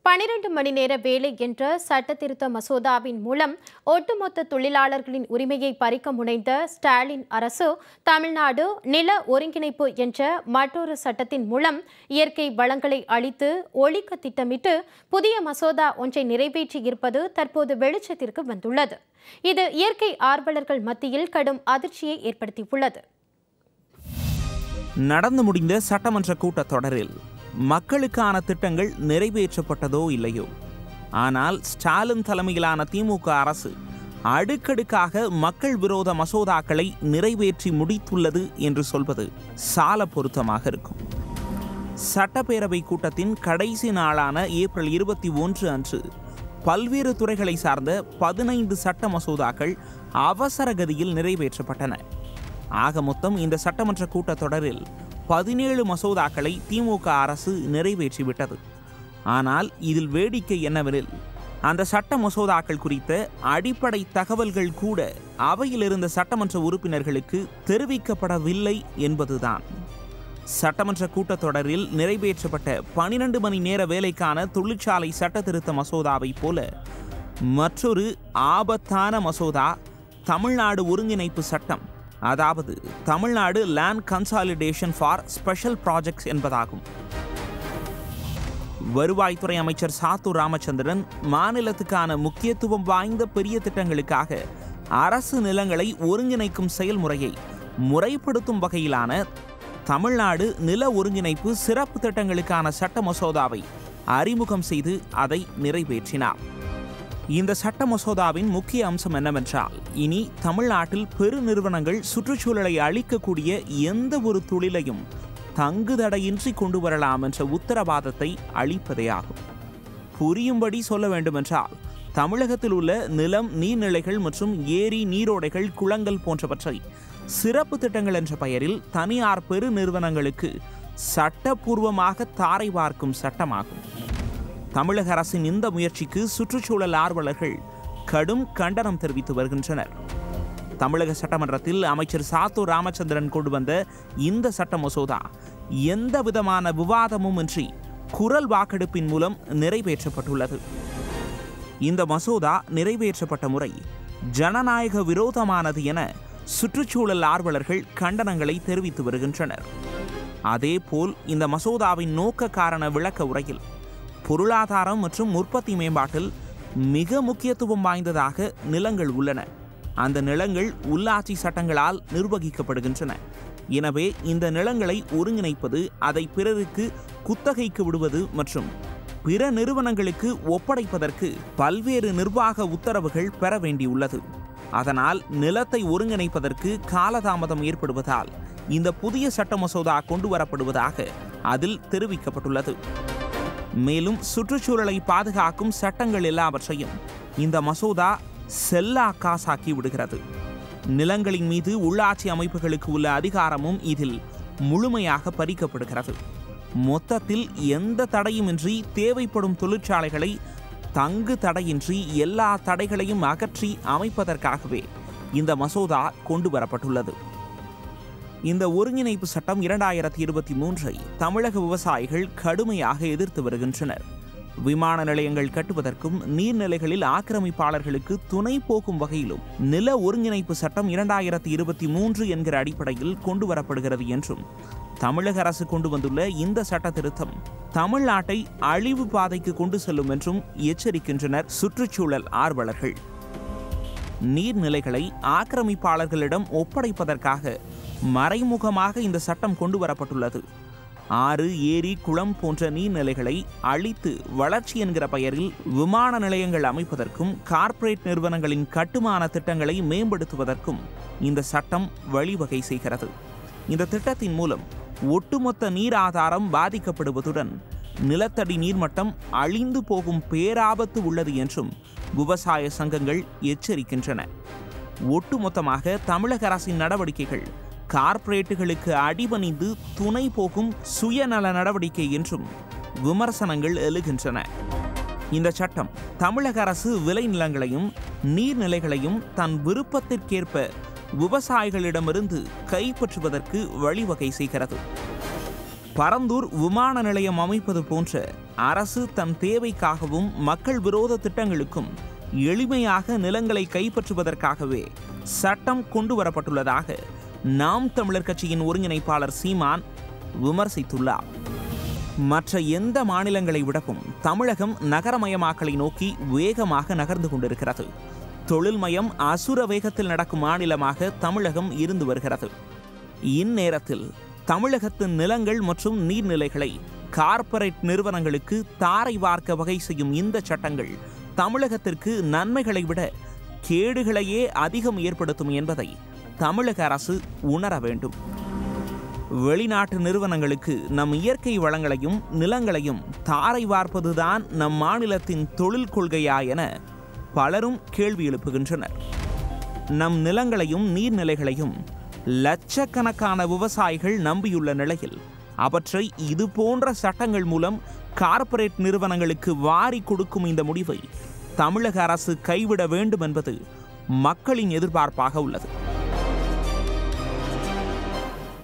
பனிரெண்டு மணி நேர வேலை என்ற சட்டத்திருத்த மசோதாவின் மூலம் ஒட்டுமொத்த தொழிலாளர்களின் உரிமையை பறிக்க முனைந்த ஸ்டாலின் அரசு தமிழ்நாடு நில ஒருங்கிணைப்பு என்ற மற்றொரு சட்டத்தின் மூலம் இயற்கை வளங்களை அழித்து ஒழிக்க திட்டமிட்டு புதிய மசோதா ஒன்றை நிறைவேற்றியிருப்பது தற்போது வெளிச்சத்திற்கு வந்துள்ளது இது இயற்கை ஆர்வலர்கள் மத்தியில் கடும் அதிர்ச்சியை ஏற்படுத்தியுள்ளது நடந்து முடிந்த சட்டமன்ற கூட்டத்தொடரில் மக்களுக்கான திட்டங்கள் நிறைவேற்றப்பட்டதோ இல்லையோ ஆனால் ஸ்டாலின் தலைமையிலான திமுக அரசு அடுக்கடுக்காக மக்கள் விரோத மசோதாக்களை நிறைவேற்றி முடித்துள்ளது என்று சொல்வது சால பொருத்தமாக இருக்கும் சட்டப்பேரவை கூட்டத்தின் கடைசி நாளான ஏப்ரல் இருபத்தி ஒன்று அன்று பல்வேறு துறைகளை சார்ந்த பதினைந்து சட்ட மசோதாக்கள் அவசர கதியில் நிறைவேற்றப்பட்டன ஆக மொத்தம் இந்த சட்டமன்ற கூட்டத்தொடரில் பதினேழு மசோதாக்களை திமுக அரசு நிறைவேற்றிவிட்டது ஆனால் இதில் வேடிக்கை என்னவெனில் அந்த சட்ட மசோதாக்கள் குறித்த அடிப்படை தகவல்கள் கூட அவையில் இருந்த சட்டமன்ற உறுப்பினர்களுக்கு தெரிவிக்கப்படவில்லை என்பதுதான் சட்டமன்ற கூட்டத்தொடரில் நிறைவேற்றப்பட்ட பனிரெண்டு மணி நேர வேலைக்கான தொழிற்சாலை சட்ட திருத்த மசோதாவைப் போல மற்றொரு ஆபத்தான மசோதா தமிழ்நாடு ஒருங்கிணைப்பு சட்டம் அதாவது Tamil Nadu land consolidation for special projects என்பதாகும் வருவாய்த்துறை அமைச்சர் சாத்தூர் ராமச்சந்திரன் மாநிலத்துக்கான முக்கியத்துவம் வாய்ந்த பெரிய திட்டங்களுக்காக அரசு நிலங்களை ஒருங்கிணைக்கும் செயல்முறையை முறைப்படுத்தும் வகையிலான தமிழ்நாடு நில ஒருங்கிணைப்பு சிறப்பு திட்டங்களுக்கான சட்ட மசோதாவை அறிமுகம் செய்து அதை நிறைவேற்றினார் இந்த சட்ட மசோதாவின் முக்கிய அம்சம் என்னவென்றால் இனி தமிழ்நாட்டில் பெரு நிறுவனங்கள் சுற்றுச்சூழலை அழிக்கக்கூடிய எந்த ஒரு தொழிலையும் தங்குதடையின்றி கொண்டு வரலாம் என்ற உத்தரவாதத்தை அளிப்பதே ஆகும் புரியும்படி சொல்ல வேண்டுமென்றால் தமிழகத்தில் உள்ள நிலம் நீர்நிலைகள் மற்றும் ஏரி நீரோடைகள் குளங்கள் போன்றவற்றை சிறப்பு திட்டங்கள் என்ற பெயரில் தனியார் பெரு நிறுவனங்களுக்கு சட்டப்பூர்வமாக தாரை பார்க்கும் சட்டமாகும் தமிழக அரசின் இந்த முயற்சிக்கு சுற்றுச்சூழல் ஆர்வலர்கள் கடும் கண்டனம் தெரிவித்து வருகின்றனர் தமிழக சட்டமன்றத்தில் அமைச்சர் சாத்தூர் ராமச்சந்திரன் கொண்டு வந்த இந்த சட்ட மசோதா எந்த விதமான விவாதமும் இன்றி குரல் வாக்கெடுப்பின் மூலம் நிறைவேற்றப்பட்டுள்ளது இந்த மசோதா நிறைவேற்றப்பட்ட முறை ஜனநாயக விரோதமானது என சுற்றுச்சூழல் ஆர்வலர்கள் கண்டனங்களை தெரிவித்து வருகின்றனர் அதேபோல் இந்த மசோதாவின் நோக்க காரண விளக்க உரையில் பொருளாதாரம் மற்றும் உற்பத்தி மேம்பாட்டில் மிக முக்கியத்துவம் வாய்ந்ததாக நிலங்கள் உள்ளன அந்த நிலங்கள் உள்ளாட்சி சட்டங்களால் நிர்வகிக்கப்படுகின்றன எனவே இந்த நிலங்களை ஒருங்கிணைப்பது அதை பிறருக்கு குத்தகைக்கு விடுவது மற்றும் பிற நிறுவனங்களுக்கு ஒப்படைப்பதற்கு பல்வேறு நிர்வாக உத்தரவுகள் பெற வேண்டியுள்ளது அதனால் நிலத்தை ஒருங்கிணைப்பதற்கு காலதாமதம் ஏற்படுவதால் இந்த புதிய சட்ட மசோதா கொண்டு வரப்படுவதாக அதில் தெரிவிக்கப்பட்டுள்ளது மேலும் சுற்றுச்சூழலை பாதுகாக்கும் சட்டங்கள் எல்லாவற்றையும் இந்த மசோதா செல்லா காசாக்கி விடுகிறது நிலங்களின் மீது உள்ளாட்சி அமைப்புகளுக்கு உள்ள அதிகாரமும் இதில் முழுமையாக பறிக்கப்படுகிறது மொத்தத்தில் எந்த தடையுமின்றி தேவைப்படும் தொழிற்சாலைகளை தங்கு தடையின்றி எல்லா தடைகளையும் அகற்றி அமைப்பதற்காகவே இந்த மசோதா கொண்டு வரப்பட்டுள்ளது இந்த ஒருங்கிணைப்பு சட்டம் இரண்டாயிரத்தி இருபத்தி மூன்றை தமிழக விவசாயிகள் கடுமையாக எதிர்த்து வருகின்றனர் விமான நிலையங்கள் கட்டுவதற்கும் நீர்நிலைகளில் ஆக்கிரமிப்பாளர்களுக்கு துணை போகும் வகையிலும் நில ஒருங்கிணைப்பு சட்டம் இரண்டாயிரத்தி இருபத்தி மூன்று என்கிற அடிப்படையில் கொண்டு வரப்படுகிறது என்றும் தமிழக அரசு கொண்டு வந்துள்ள இந்த சட்ட திருத்தம் தமிழ்நாட்டை அழிவு பாதைக்கு கொண்டு செல்லும் என்றும் எச்சரிக்கின்றனர் சுற்றுச்சூழல் ஆர்வலர்கள் நீர்நிலைகளை ஆக்கிரமிப்பாளர்களிடம் ஒப்படைப்பதற்காக மறைமுகமாக இந்த சட்டம் கொண்டு வரப்பட்டுள்ளது ஆறு ஏரி குளம் போன்ற நீர்நிலைகளை அழித்து வளர்ச்சி என்கிற பெயரில் விமான நிலையங்கள் அமைப்பதற்கும் கார்ப்பரேட் நிறுவனங்களின் கட்டுமான திட்டங்களை மேம்படுத்துவதற்கும் இந்த சட்டம் வழிவகை செய்கிறது இந்த திட்டத்தின் மூலம் ஒட்டுமொத்த நீர் ஆதாரம் பாதிக்கப்படுவதுடன் நிலத்தடி நீர்மட்டம் அழிந்து போகும் பேராபத்து உள்ளது என்றும் விவசாய சங்கங்கள் எச்சரிக்கின்றன ஒட்டுமொத்தமாக தமிழக அரசின் நடவடிக்கைகள் கார்ப்பரேட்டுகளுக்கு அடிபணிந்து துணை போகும் சுயநல நடவடிக்கை என்றும் விமர்சனங்கள் எழுகின்றன இந்த சட்டம் தமிழக அரசு விளைநிலங்களையும் நீர்நிலைகளையும் தன் விருப்பத்திற்கேற்ப விவசாயிகளிடமிருந்து கைப்பற்றுவதற்கு வழிவகை செய்கிறது பரந்தூர் விமான நிலையம் அமைப்பது போன்ற அரசு தன் தேவைக்காகவும் மக்கள் விரோத திட்டங்களுக்கும் எளிமையாக நிலங்களை கைப்பற்றுவதற்காகவே சட்டம் கொண்டு வரப்பட்டுள்ளதாக நாம் தமிழர் கட்சியின் ஒருங்கிணைப்பாளர் சீமான் விமர்சித்துள்ளார் மற்ற எந்த மாநிலங்களை விடவும் தமிழகம் நகரமயமாக்கலை நோக்கி வேகமாக நகர்ந்து கொண்டிருக்கிறது தொழில்மயம் அசுர வேகத்தில் நடக்கும் மாநிலமாக தமிழகம் இருந்து வருகிறது இந்நேரத்தில் தமிழகத்தின் நிலங்கள் மற்றும் நீர்நிலைகளை கார்ப்பரேட் நிறுவனங்களுக்கு தாரை வார்க்க வகை செய்யும் இந்த சட்டங்கள் தமிழகத்திற்கு நன்மைகளை விட கேடுகளையே அதிகம் ஏற்படுத்தும் என்பதை தமிழக அரசு உணர வேண்டும் வெளிநாட்டு நிறுவனங்களுக்கு நம் இயற்கை வளங்களையும் நிலங்களையும் தாரை வார்ப்பதுதான் நம் மாநிலத்தின் தொழில் கொள்கையா என பலரும் கேள்வி எழுப்புகின்றனர் நம் நிலங்களையும் நீர்நிலைகளையும் லட்சக்கணக்கான விவசாயிகள் நம்பியுள்ள நிலையில் அவற்றை இது போன்ற சட்டங்கள் மூலம் கார்ப்பரேட் நிறுவனங்களுக்கு வாரி கொடுக்கும் இந்த முடிவை தமிழக அரசு கைவிட வேண்டும் என்பது மக்களின் எதிர்பார்ப்பாக உள்ளது